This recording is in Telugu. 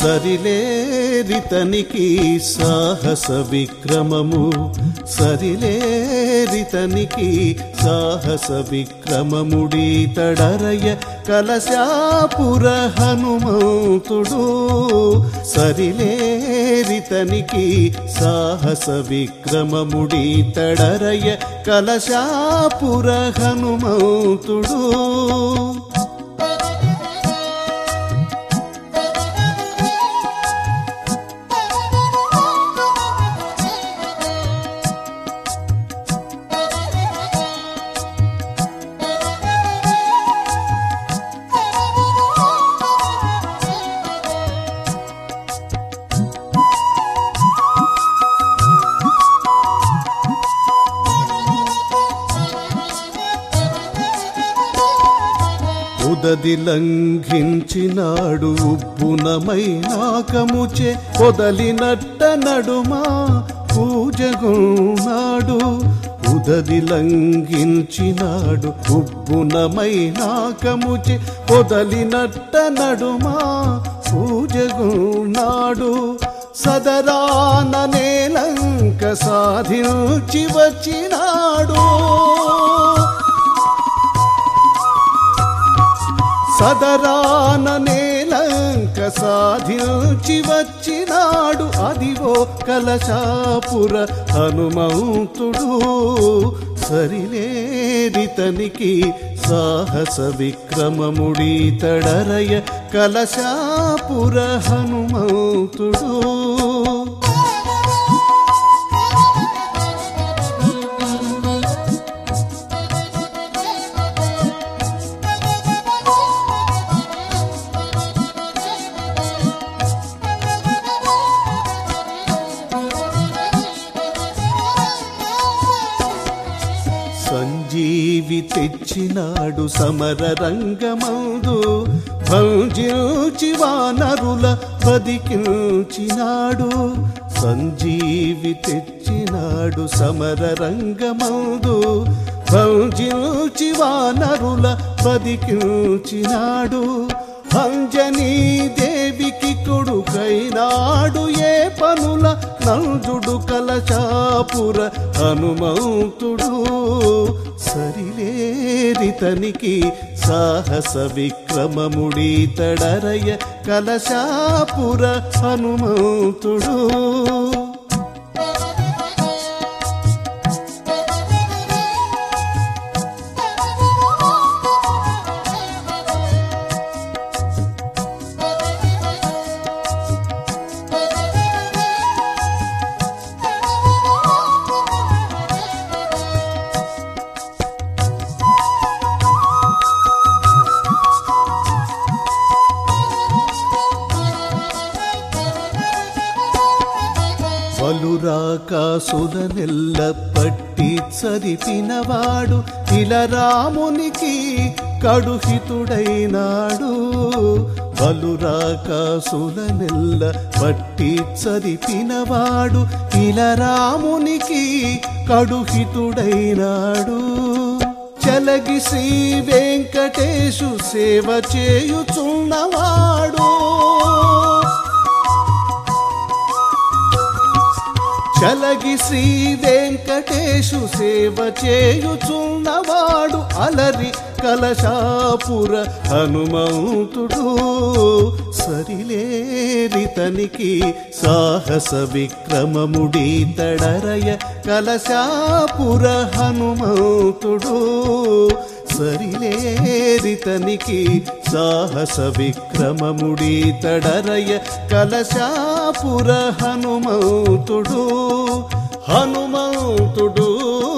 సరిలేరితనికి సాహస విక్రమము సరిలేరితనికి సాహస విక్రమముడి తడరయ కలశాపుర హనుమంతుడు సరిలేరితనికి సాహస విక్రమముడి తడరయ కలశాపుర హనుమంతుడు ఉదది లంఘించినాడు ఉబ్బునమైనాకముచే పొదలినట్ట నడుమా పూజగున్నాడు ఉదది లంఘించినాడు ఉబ్బునమైనాకముచే పొదలినట్ట నడుమా పూజగున్నాడు సదరాన నేలంక సాధించి వచ్చినాడు సదరాన నేలంక సాధించి వచ్చినాడు అదివో కలశాపుర హనుమంతుడు సరిలేరితనికి సాహస విక్రమముడి తడరయ కలశాపుర హనుమంతుడు సంజీవి తెచ్చినాడు సమర రంగమందు భంజించి వానరుల బదికించినాడు సంజీవి తెచ్చినాడు సమర రంగమందు భంజించి వానరుల బదికించినాడు అంజనీ దేవికి కొడుకైనాడు ఏ పనుల నంజుడు కలశాపుర హనుమంతుడు సరిలేరితనికి సాహస విక్రమముడి తడరయ కలశాపుర హనుమంతుడు వలురాకాసులనెల్ల పట్టి చరిపినవాడు ఇలరామునికి కడుహితుడైనాడు వలురాకాసులనెల్ల పట్టి చరిపినవాడు ఇలరామునికి కడుహితుడైనాడు చలగి శ్రీ వెంకటేశు సేవ చేయుచున్నవాడు చలగి శ్రీ వెంకటేశు సేవ చేయుచున్నవాడు అలరి కలశాపుర హనుమంతుడు సరిలేరితనికి సాహస విక్రమముడి తడరయ కలశాపుర హనుమంతుడు సరిలేరితనికి సాహస విక్రమముడి తడరయ కలశాపుర హనుమంతుడు హనుమంతుడు